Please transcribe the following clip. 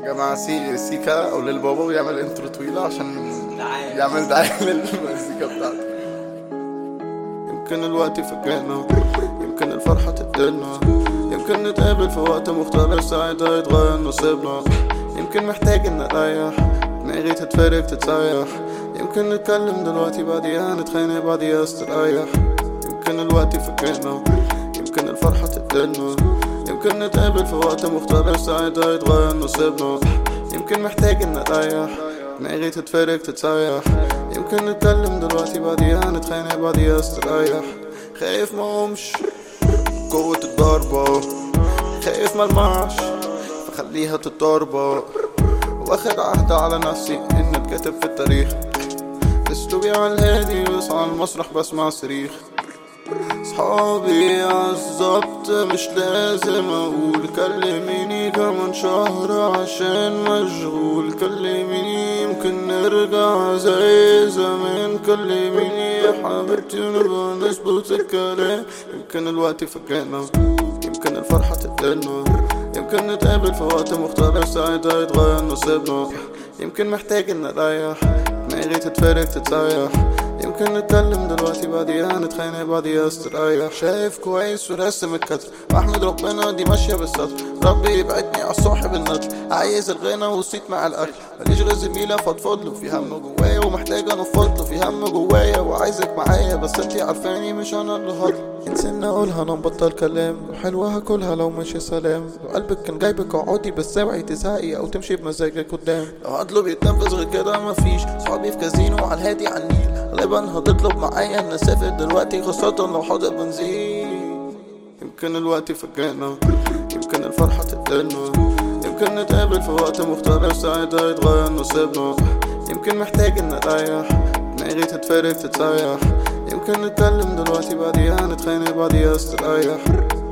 جماعة سي سيكا أو للبابا ويعمل انترو طويلة عشان يعمل دعاية للمزيكا بتاعته يمكن الوقت يفكرنا يمكن الفرحة تقتلنا يمكن نتقابل في وقت مختلف ساعتها يتغير نصيبنا يمكن محتاج إن أريح دماغي تتفرج تتسيح يمكن نتكلم دلوقتي بعديها نتخانق بعديها استريح يمكن الوقت يفكرنا يمكن الفرحة تقتلنا يمكن نتقابل في وقت مختلف ساعتها يتغير نصيبنا يمكن محتاج إن أريح دماغي تتفرج تتسيح يمكن نتكلم دلوقتي بعديها نتخانق بعديها استريح خايف ما اقومش قوة الضربة خايف ملمعش فخليها تتضربة واخد عهد على نفسي ان اتكتب في التاريخ اسلوبي على الهادي بس على المسرح بسمع صريخ صحابي عالظبط مش لازم اقول كلميني كمان شهر عشان مشغول كلميني يمكن نرجع زي زمان كلميني يا حبيبتي ونبقى نظبط الكلام يمكن الوقت يفكرنا يمكن الفرحة تقتلنا يمكن نتقابل في وقت مختلف ساعتها يتغير نصيبنا يمكن محتاج ان اريح دماغي تتفرج تتسيح يمكن نتكلم دلوقتي بعديها نتخانق بعديها استريح شايف كويس ورسم الكتر احمد ربنا دي ماشيه بالستر ربي يبعدني على صاحب النتر عايز الغنى والصيت مع الاكل ماليش غير زميله فضفض له في هم جوايا ومحتاج انفض له في هم جوايا وعايزك معايا بس انتي عارفاني مش انا اللي هطل نسينا اقولها انا مبطل كلام حلوة هاكلها لو ماشي سلام لو قلبك كان جايبك اقعدي بس اوعي تزهقي او تمشي بمزاجك قدام لو هطلب يتنفذ غير كده مفيش صحابي في كازينو على الهادي على النيل غالبا هتطلب معايا ان اسافر دلوقتي خاصة لو حاضر بنزين يمكن الوقت يفكرنا يمكن الفرحة تقتلنا يمكن نتقابل في وقت مختلف ساعتها يتغير نصيبنا يمكن محتاج ان اريح دماغي تتفرج تتسيح يمكن نتكلم دلوقتي بعديها نتخانق بعديها استريح